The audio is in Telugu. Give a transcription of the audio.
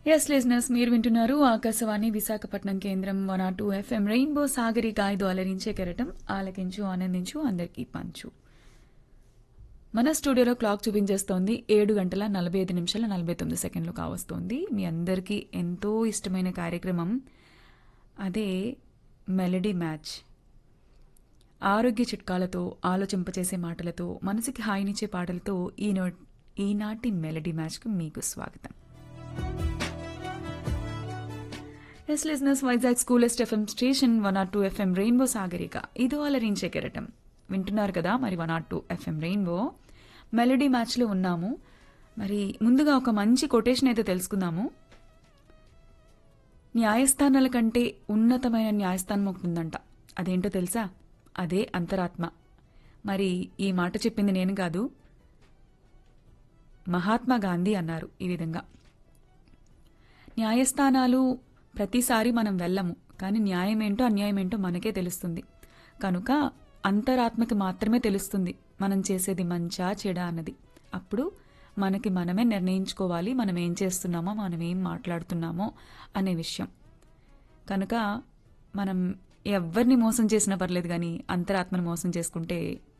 ఎస్ లిజనర్స్ మీరు వింటున్నారు ఆకాశవాణి విశాఖపట్నం కేంద్రం one R two FM rainbow Sagarika ఐదు అలరించే కెరటం ఆలకించు ఆనందించు అందరికీ పంచు మన స్టూడియోలో క్లాక్ చూపించేస్తోంది ఏడు గంటల నలభై ఐదు నిమిషాల నలభై తొమ్మిది సెకండ్లు కావస్తోంది మీ అందరికీ ఎంతో ఇష్టమైన కార్యక్రమం అదే మెలడీ మ్యాచ్ ఆరోగ్య చిట్కాలతో ఆలోచింపచేసే మాటలతో మనసుకి హాయినిచ్చే పాటలతో ఈనో ఈనాటి మెలడీ మ్యాచ్కు మీకు స్వాగతం yes listeners Vizag coolest FM station one R two FM rainbow Sagarika ఇది అలరించే కెరటం వింటున్నారు కదా మరి one R two FM rainbow melody మ్యాచ్లో ఉన్నాము మరి ముందుగా ఒక మంచి కొటేషన్ అయితే తెలుసుకుందాము న్యాయస్థానాల కంటే ఉన్నతమైన న్యాయస్థానం ఒకటి ఉందంట అదేంటో తెలుసా అదే అంతరాత్మ మరి ఈ మాట చెప్పింది నేను కాదు మహాత్మా గాంధీ అన్నారు ఈ విధంగా న్యాయస్థానాలు ప్రతిసారి మనం వెళ్ళము కానీ న్యాయం ఏంటో అన్యాయం ఏంటో మనకే తెలుస్తుంది కనుక అంతరాత్మకి మాత్రమే తెలుస్తుంది మనం చేసేది మంచా చెడా అన్నది అప్పుడు మనకి మనమే నిర్ణయించుకోవాలి మనం ఏం చేస్తున్నామో మనం ఏం మాట్లాడుతున్నామో అనే విషయం కనుక మనం ఎవరిని మోసం చేసినా పర్లేదు కానీ అంతరాత్మను మోసం చేసుకుంటే